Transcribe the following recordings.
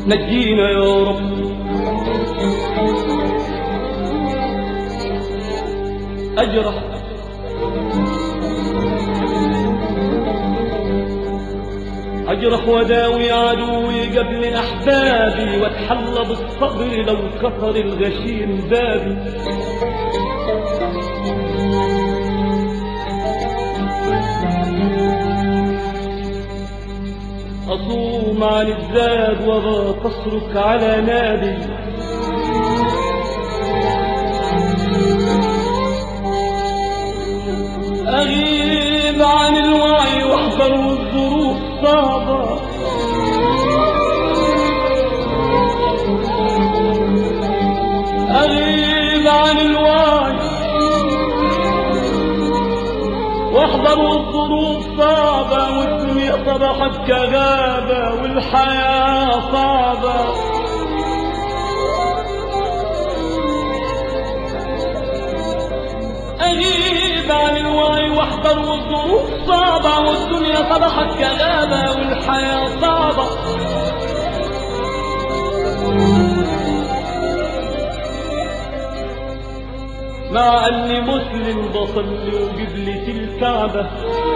نجينا يا رب أجرح أجرح وداوي عدوي قبل أحبابي واتحلى بالصبر لو كثر الغشيم بابي أصوم عن الزاد وما تصرك على نادي أغيب عن الوعي واحذر والظروف صعبة أغيب عن الوعي واحذر والظروف صعبة والدنيا صبحت كغابة والحياة صعبة أغيب عن الوعي واحذر والظروف صعبة والدنيا صبحت كغابة والحياة صعبة مع أني مسلم بصلي وقبلتي الكعبة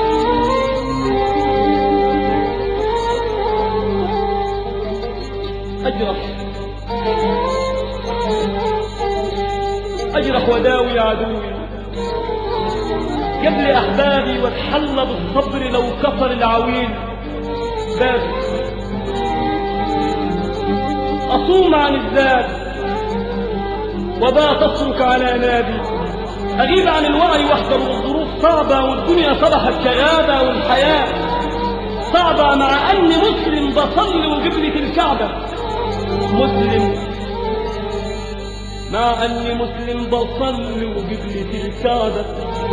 أجرح أجرح وداوي عدوي قبل أحبابي واتحلى بالصبر لو كفر العويل بابي أصوم عن الذات وبا تصرك على نادي أغيب عن الوعي واحذر والظروف صعبة والدنيا صبحت كغابة والحياة صعبة مع أني مسلم بصلي وقبلة الكعبة مسلم مع أني مسلم بصلي وقبلة الكعبة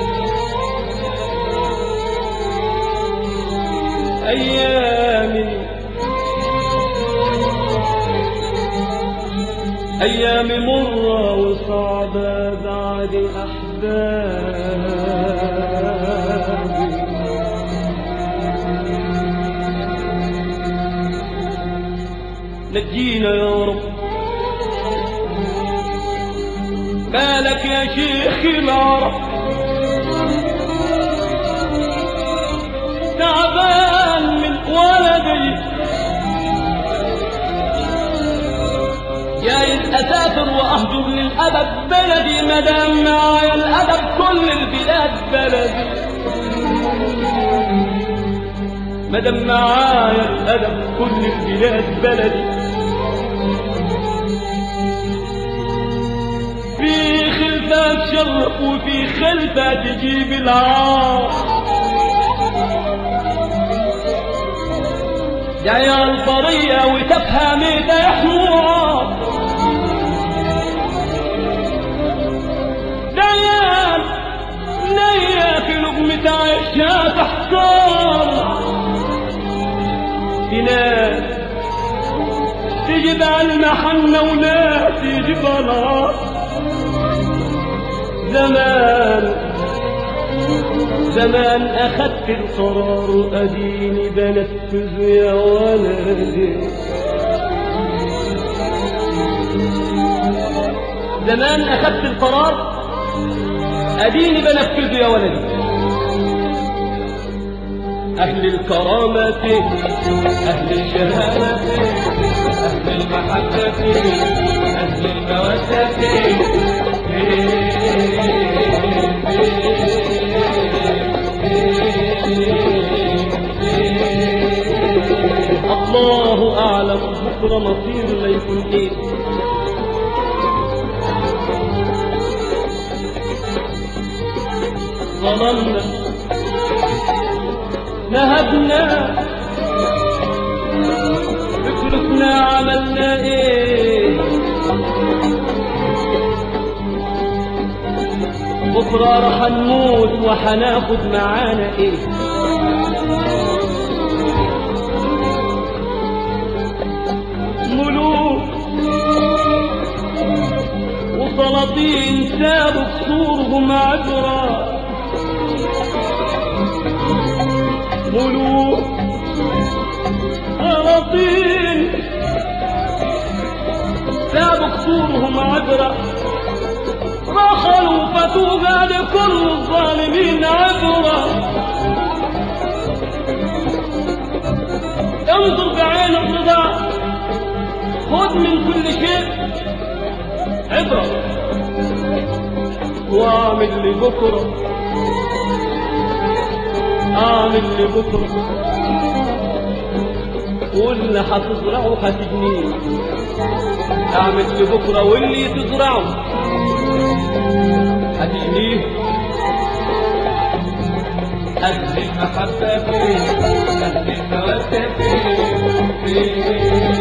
أيامي أيام مرة وصعبة بعد أحبابي نجينا يا رب مالك يا شيخ العرب تعبان من ولدي جايز اسافر واهجر للابد بلدي مدام معايا الادب كل البلاد بلدي مدام معايا الادب كل البلاد بلدي في خلفة تشرف وفي خلفة تجيب العار جاية البرية وتفهم ده حوار ديان نية في لقمة عيشها تحتار في ناس تجيب على المحنة وناس يجيب على زمان زمان أخدت القرار وأديني بنفذ يا ولدي زمان أخدت القرار أديني بنفذ يا ولدي أهل الكرامة أهل الشهامة أهل المحبة أهل المودة الله أعلم بكرة مصير لا يكون إيه ظلمنا نهبنا فكرتنا عملنا ايه بكرة رح نموت وحناخد معانا ايه ملوك وسلاطين سابوا قصورهم عبرة ملوك سلاطين سابوا قصورهم عبرة رخلوا فتوبى لكل الظالمين عبرة انظر بعين الرضا خذ من كل شيء عبرة واعمل لبكرة اعمل لبكرة واللي هتزرعه هتجنيه اعمل لبكرة واللي تزرعه هتجنيه أهل المحبة فين أهل المودة فين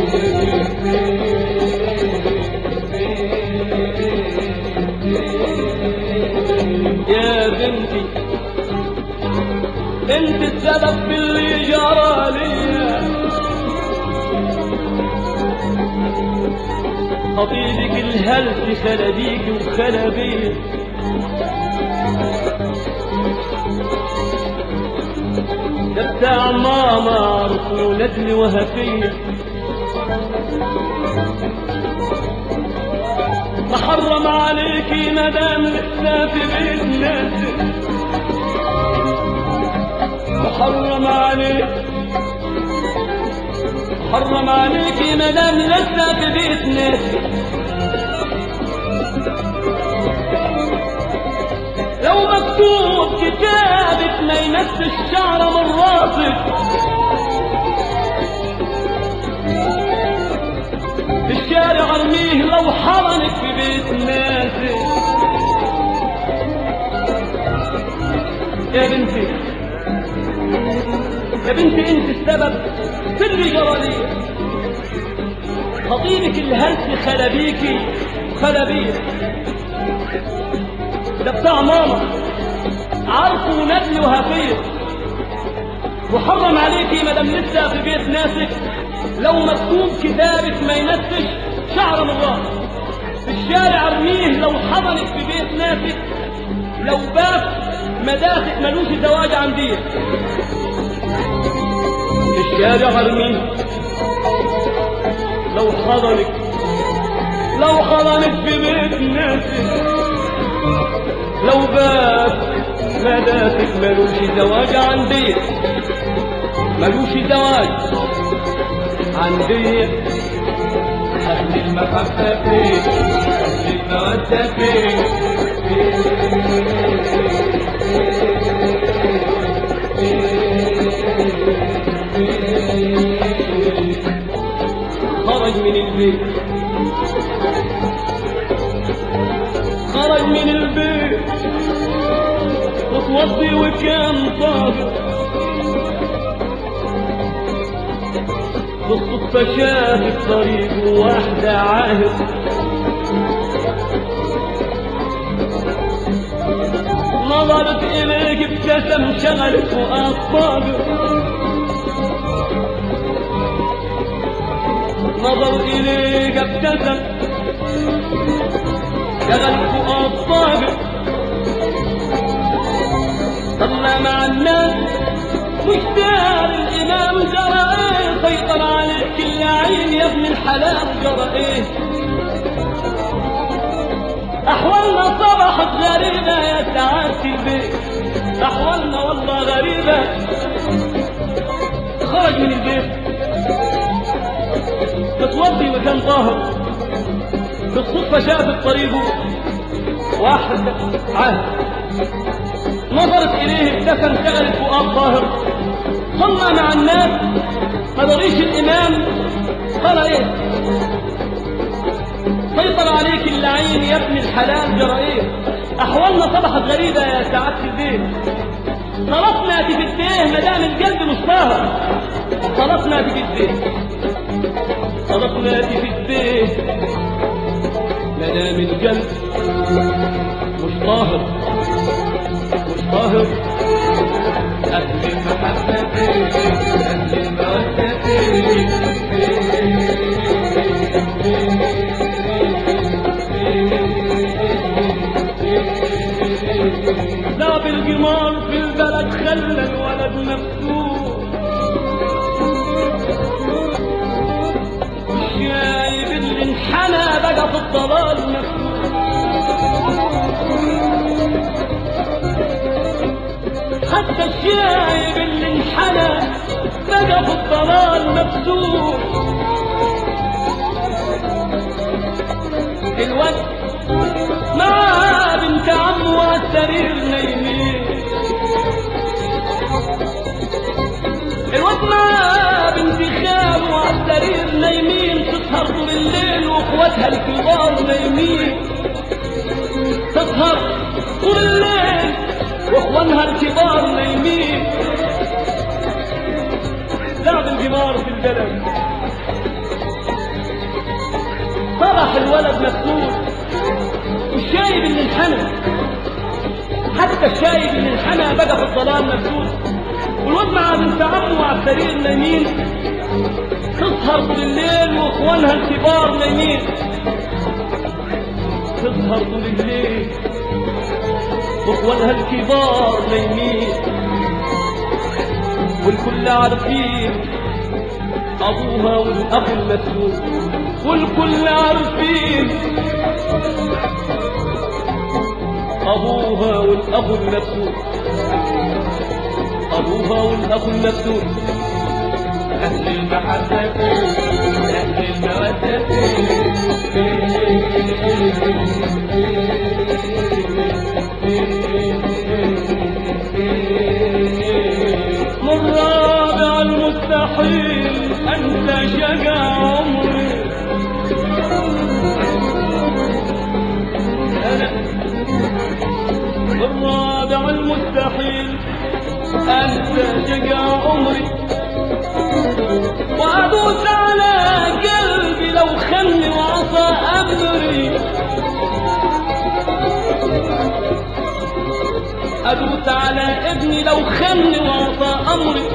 يا بنتي انت السبب في اللي جرى ليا خطيبك الهلس خلبيك وخلبيه ده بتاع ماما عرفوا ندل وهفيه محرم عليكي مدام لسه في بيت ناسك محرم عليك محرم عليكي مدام لسه في بيت ناسك لو مكتوب كتابك ما يمس الشعر من راسك في الشارع ارميه لو حضنك في بيت ناسك يا بنتي يا بنتي انت السبب في اللي جرى لي خطيبك الهلس خلبيكي وخلبيك ده بتاع ماما عارفه ندل وهفير محرم عليكي مدام لسه في بيت ناسك لو مكتوب كتابك ما ينسش شعر من راسك في الشارع ارميه لو حضنك في بيت ناسك لو باب مداخل ملوش زواج عندي في الشارع ارميه لو حضنك لو حضنك في بيت ناسك لو باب مداخل ملوش زواج عندي ملوش زواج عندي أهل المحبة فين أهل المودة فين خرج من البيت خرج من البيت وتوضي وكان طاهر بالصدفة شاف الطريق واحدة عاهر نظرت إليك ابتسم شغلت فؤاد طاهر نظر إليك ابتسم شغل فؤاد طاهر صلى مع الناس مشتاق الإمام جرى إيه سيطر عليك اللعين يا ابن الحلال جرى إيه أحوالنا صبحت غريبة يا سعادة البيت أحوالنا والله غريبة خرج من البيت تتوضي وكان طاهر بالصدفة شافت طريقه واحد عاهد نظرت إليه ابتسم شغل فؤاد طاهر صلى مع الناس ما دريش الإمام قال إيه سيطر عليك اللعين يا ابن الحلال جرى إيه أحوالنا صبحت غريبة يا سعادة البيت صلاتنا تفديه مدام القلب مش طاهر صلاتنا تفديه صلاتنا تفديه مدام القلب مش طاهر مش طاهر أهل المحبة فين أهل المودة فين ذاب القمار في البلد خلى الولد مفتوح شايب اللي انحنى الضلال مفتوح حتى الشايب اللي انحنى بقى في الضلال مفتوح الواد مع بنت عمه على السرير نايمين الواد مع بنت خاله على السرير نايمين تسهر طول الليل واخواتها الكبار نايمين تسهر طول الليل واخوانها الكبار نايمين لعب الجمار في البلد صرح الولد مفتوح والشايب اللي انحنى حتى الشايب اللي انحنى بقى في الظلام مفتوح والواد مع بنت عمه على السرير نايمين تسهر طول الليل واخوانها الكبار نايمين تسهر طول الليل واخوانها الكبار نايمين والكل عارفين ابوها والاخ المسؤول والكل عارفين ابوها والاخ المسؤول ابوها والاخ المسؤول أهل المحبة أهل المودة من رابع المستحيل انت شقى عمري انا الرابع المستحيل انت شقى عمري وادوس على قلبي لو خلي وعصى امري ادوس على ابني لو خلي وعصى امري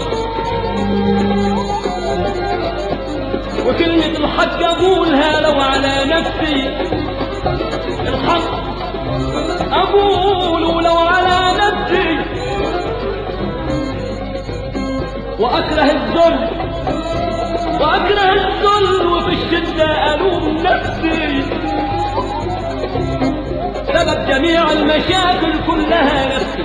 وكلمة الحق اقولها لو على نفسي الحق اقول لو على نفسي واكره الذل واكره الذل وفي الشده الوم نفسي سبب جميع المشاكل كلها نفسي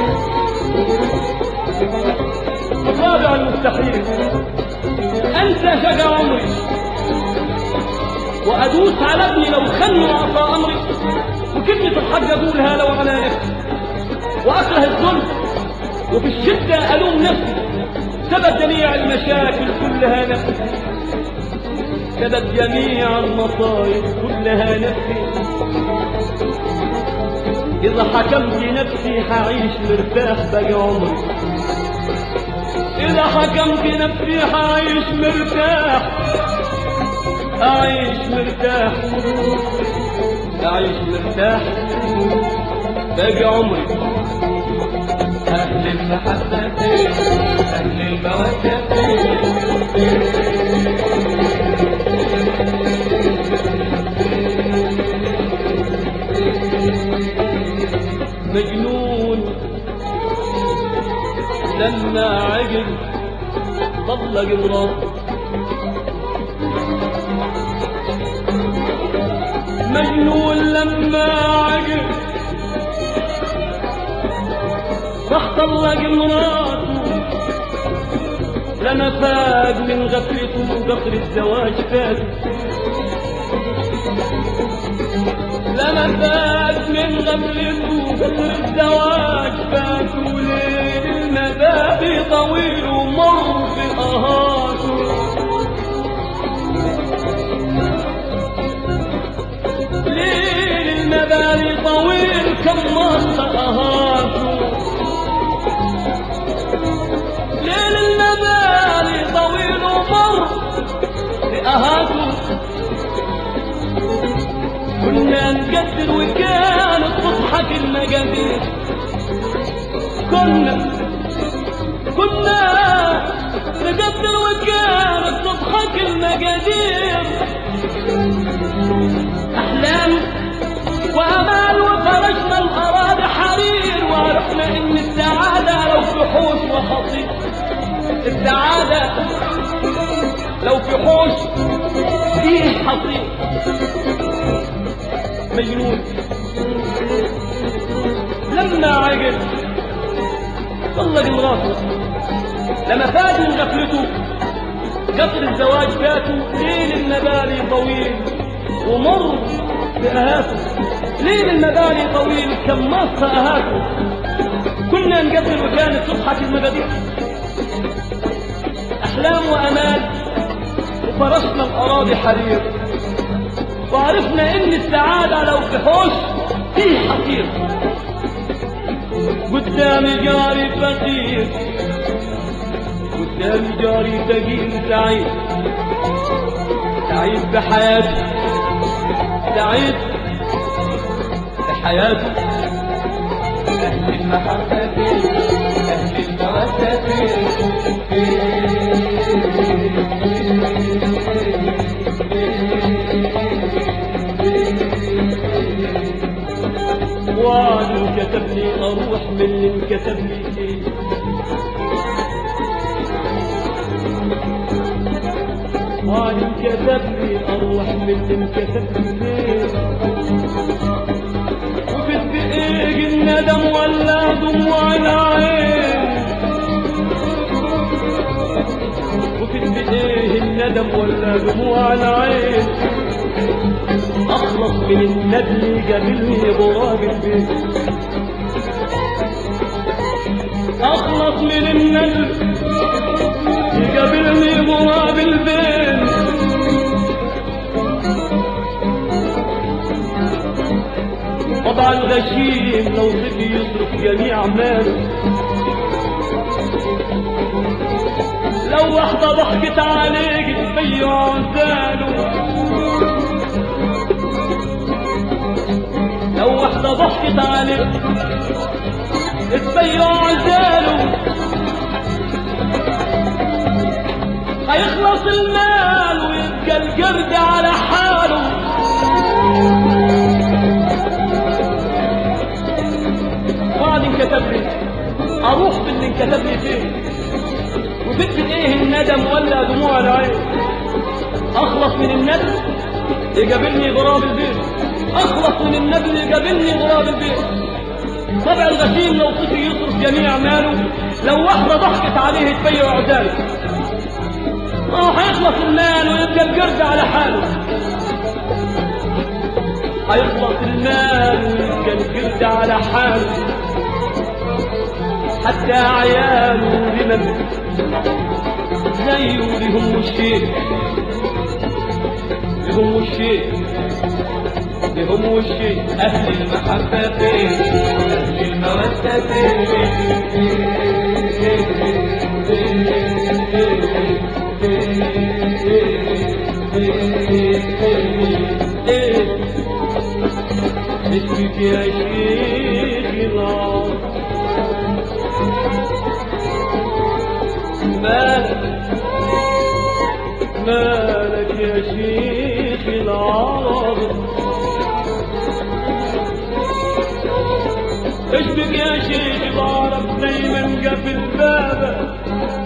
الرابع المستحيل انسى شجع عمري وادوس على ابني لو خن وعصى امري وكلمه الحق اقولها لو على نفسي واكره الذل وفي الشده الوم نفسي سبب جميع المشاكل كلها نفسي سبب جميع المصائب كلها نفسي إذا حكمت نفسي حعيش مرتاح بقى عمري إذا حكمت نفسي حعيش مرتاح أعيش مرتاح أعيش مرتاح باقي عمري أهل المحبة أهل المودة مجنون لما عقل طلق مراته مجنون لما عقل راح طلق مراته لما فاق من غفلته وقصر الزواج فات لما فات من غفلته وقصر الزواج فات وليل المبادئ طويل ومر في أهاته ليل المبادئ طويل كم مر أهاته ليل المبادئ طويل ومر في أهاته كنا نقدر وكانت تضحك المقادير كنا كنا نقدر وكانت تضحك المقادير أحلام وأمال وفرشنا الأراضي حرير وعرفنا إن السعادة لو في حوش وحصير السعادة لو في حوش فيه حصير مجنون لما عقل طلق مراته لما فات من غفلته قطر الزواج فاته ليل المبالي طويل ومر بأهاته ليل المبالي طويل كم مص أهاته كنا نقبل وكانت تضحك المبادئ أحلام وأمال وفرشنا الأراضي حرير وعرفنا إن السعادة لو في حوش فيه حصير قدامي جاري فقير قدامي جاري فقير سعيد سعيد بحياته سعيد بحياته أهل المحبة أهل المودة وعد كتبني اروح من اللي انكتبني فيه وعد كتبني اروح من اللي انكتبني فيه وفي الدقيق الندم ولا دموع العين وفي الدقيق الندم ولا دموع العين اخلص من الندل قابلني غراب البيت اخلص من الندل يقابلني غراب البيت طبعا غشيم لو صدي يصرف جميع ماله لو واحدة ضحكت عليك تبيع عزاله لو واحدة ضحكت عليك تبيع عزاله هيخلص المال ويبقى القرد على حاله وعد انكتب لي اروح باللي انكتب لي فيه وبدي ايه الندم ولا دموع العين اخلص من الندم يقابلني غراب البيت اخلص من الندم يقابلني غراب البيت طبع الغشيم لو صفي يصرف جميع ماله لو واحدة ضحكت عليه تبيع عزاله ما هو هيخلص المال ويبقى القرد على حاله هيخلص المال ويبقى القرد على حاله حتى عياله لمن زيه لهم الشيء لهم الشيء لهم الشيء أهل المحبة أهل المودة ايه اسمك يا شيخنا مالك مالك يا شيخ العرب اشبك يا شيخ العرب دايما قبل بابك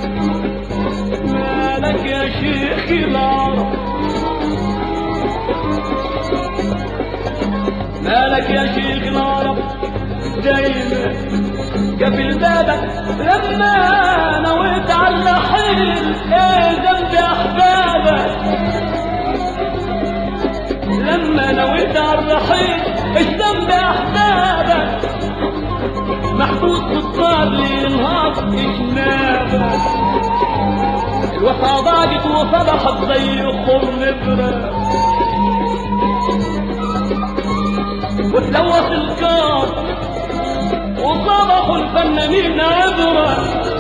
مالك يا شيخ العرب مالك يا شيخ العرب دايما قبل بابك لما نويت على الرحيل ايه ذنب احبابك لما نويت على الرحيل ايش ذنب احبابك محبوس في الطار لينهار اجنابك الوفا ضاقت وصبحت زي خم نبره وتلوث الكار وصبحوا الفنانين عبرة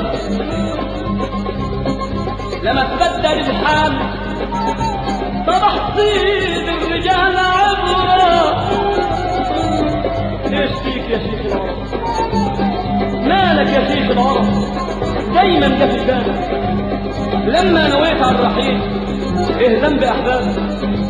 لما تبدل الحال صبح صيد الرجال عبرة ليش فيك يا شيخ العرب مالك يا شيخ العرب دايما ده في بالك لما نويت على الرحيل ايه ذنب احبابك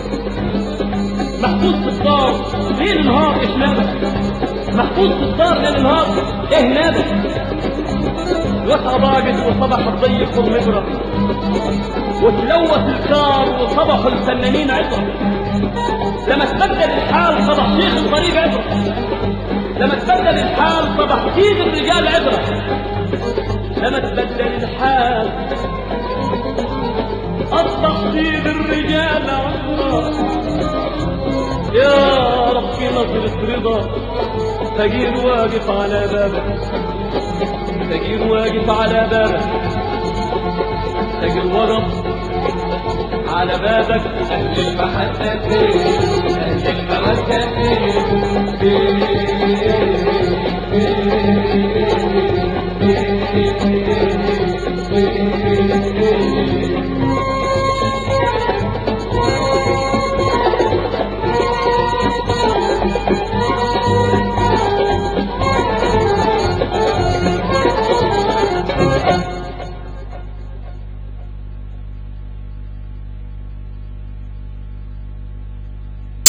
محبوس في الدار ليل نهار ايش نابك محبوس في الدار ليل نهار ايه نابك الوسعة ضاقت وصبح الضيق والمبرة وتلوث الكار وصبحوا الفنانين عطر لما تبدل الحال صبح شيخ الطريق عبرة لما تبدل الحال صبح سيد الرجال عبرة لما تبدل الحال أصبح سيد الرجال عبرة يا ربي نظرة رضا فقير واقف على بابك فقير واقف على بابك فقير وقف على بابك أهل المحبة أهل المودة